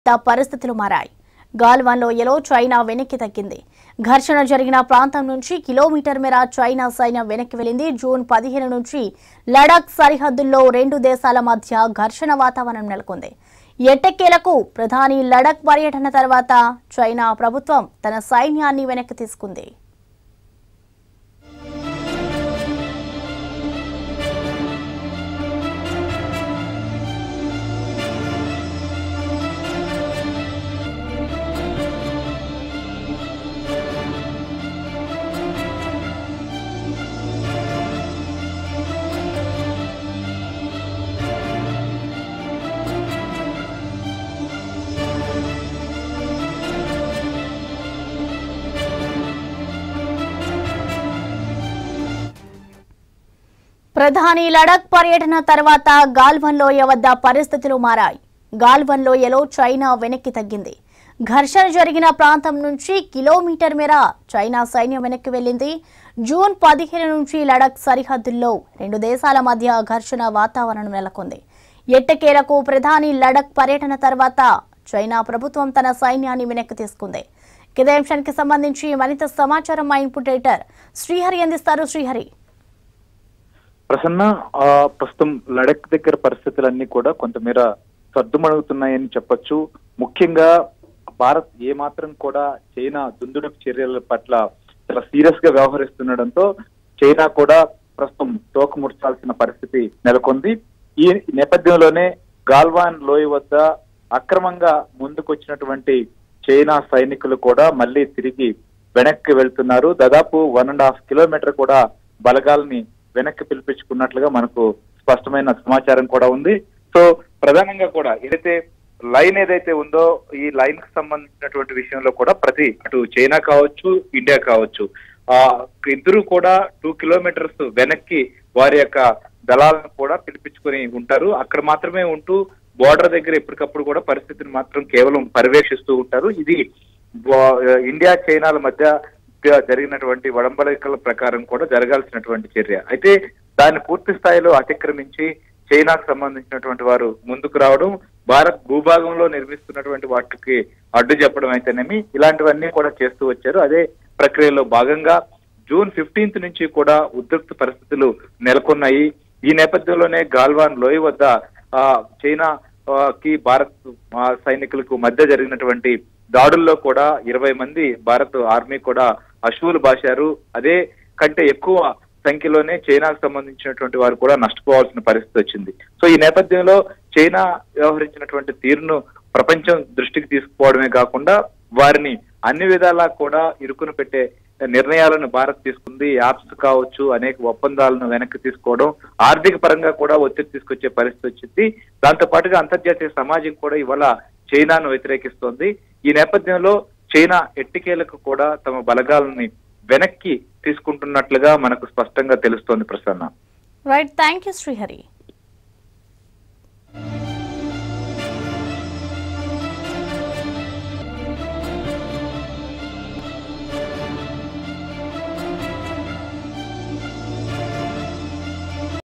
త పరిస్థితులు మారాయి గాల్వాన్లో ఎలో చైనా వెనక్కి తగ్గింది ఘర్షణ జరిగిన ప్రాంతం నుంచి కిలోమీటర్ మేర చైనా సైన్యం వెనక్కి వెళ్లింది జూన్ పదిహేను నుంచి లడాక్ సరిహద్దుల్లో రెండు దేశాల మధ్య ఘర్షణ వాతావరణం నెలకొంది ఎట్టకేలకు ప్రధాని లడాక్ పర్యటన తర్వాత చైనా ప్రభుత్వం తన సైన్యాన్ని వెనక్కి తీసుకుంది ప్రధాని లడాక్ పర్యటన తర్వాత గాల్వన్ లోయ వద్ద పరిస్థితులు మారాయి గాల్వన్ లోయలో చైనా వెనక్కి తగ్గింది ఘర్షణ జరిగిన ప్రాంతం నుంచి కిలోమీటర్ మేర చైనా సైన్యం వెనక్కి వెళ్ళింది జూన్ పదిహేను నుంచి లడాక్ సరిహద్దుల్లో రెండు దేశాల మధ్య ఘర్షణ వాతావరణం నెలకొంది ఎట్టకేలకు ప్రధాని లడాక్ పర్యటన తర్వాత చైనా ప్రభుత్వం తన సైన్యాన్ని వెనక్కి తీసుకుంది ఇదే అంశానికి సంబంధించి మరింత సమాచారం మా ఇన్పుట్ ఎడిటర్ శ్రీహరి అందిస్తారు శ్రీహరి ప్రసన్న ఆ, ప్రస్తుతం లడక్ దగ్గర పరిస్థితులన్నీ కూడా కొంతమేర సర్దుమణుగుతున్నాయని చెప్పొచ్చు ముఖ్యంగా భారత్ ఏ మాత్రం కూడా చైనా దుందుడుకు చర్యల పట్ల చాలా సీరియస్ గా వ్యవహరిస్తుండడంతో చైనా కూడా ప్రస్తుతం తోక ముడ్చాల్సిన పరిస్థితి నెలకొంది ఈ నేపథ్యంలోనే గాల్వాన్ లోయ వద్ద అక్రమంగా ముందుకొచ్చినటువంటి చైనా సైనికులు కూడా మళ్ళీ తిరిగి వెనక్కి వెళ్తున్నారు దాదాపు వన్ అండ్ హాఫ్ కిలోమీటర్ కూడా బలగాల్ని వెనక్కి పిలిపించుకున్నట్లుగా మనకు స్పష్టమైన సమాచారం కూడా ఉంది సో ప్రధానంగా కూడా ఏదైతే లైన్ ఏదైతే ఉందో ఈ లైన్ కి సంబంధించినటువంటి విషయంలో కూడా ప్రతి అటు చైనా కావచ్చు ఇండియా కావచ్చు ఆ ఇద్దరు కూడా టూ కిలోమీటర్స్ వెనక్కి వారి యొక్క దళాలను కూడా పిలిపించుకొని ఉంటారు అక్కడ మాత్రమే ఉంటూ బోర్డర్ దగ్గర ఎప్పటికప్పుడు కూడా పరిస్థితిని మాత్రం కేవలం పర్యవేక్షిస్తూ ఉంటారు ఇది బో- ఇండియా చైనాల మధ్య జరిగినటువంటి వడంబలికల ప్రకారం కూడా జరగాల్సినటువంటి చర్య అయితే దాన్ని పూర్తి స్థాయిలో అతిక్రమించి చైనాకు సంబంధించినటువంటి వారు ముందుకు రావడం భారత్ భూభాగంలో నిర్మిస్తున్నటువంటి వాటికి అడ్డు చెప్పడం అయితేనేమి ఇలాంటివన్నీ కూడా చేస్తూ వచ్చారు అదే ప్రక్రియలో భాగంగా జూన్ ఫిఫ్టీన్త్ నుంచి కూడా ఉద్రిక్త పరిస్థితులు నెలకొన్నాయి ఈ నేపథ్యంలోనే గాల్వాన్ లోయ వద్ద ఆ, చైనా ఆ, కి భారత్ ఆ, సైనికులకు మధ్య జరిగినటువంటి దాడుల్లో కూడా ఇరవై మంది భారత్ ఆర్మీ కూడా అశువులు బాశారు అదే కంటే ఎక్కువ సంఖ్యలోనే చైనాకు సంబంధించినటువంటి వారు కూడా నష్టపోవాల్సిన పరిస్థితి వచ్చింది సో ఈ నేపథ్యంలో చైనా వ్యవహరించినటువంటి తీరును ప్రపంచం దృష్టికి తీసుకుపోవడమే కాకుండా వారిని అన్ని విధాలా కూడా ఇరుకును పెట్టే నిర్ణయాలను భారత్ తీసుకుంది యాప్స్ కావచ్చు అనేక ఒప్పందాలను వెనక్కి తీసుకోవడం ఆర్థిక పరంగా కూడా ఒత్తిడి తీసుకొచ్చే పరిస్థితి వచ్చింది దాంతో పాటుగా అంతర్జాతీయ సమాజం కూడా ఇవాళ చైనాను వ్యతిరేకిస్తోంది ఈ నేపథ్యంలో చైనా ఎట్టికేలకు కూడా తమ బలగాలని వెనక్కి తీసుకుంటున్నట్లుగా మనకు స్పష్టంగా తెలుస్తోంది Prasanna right thank you Srihari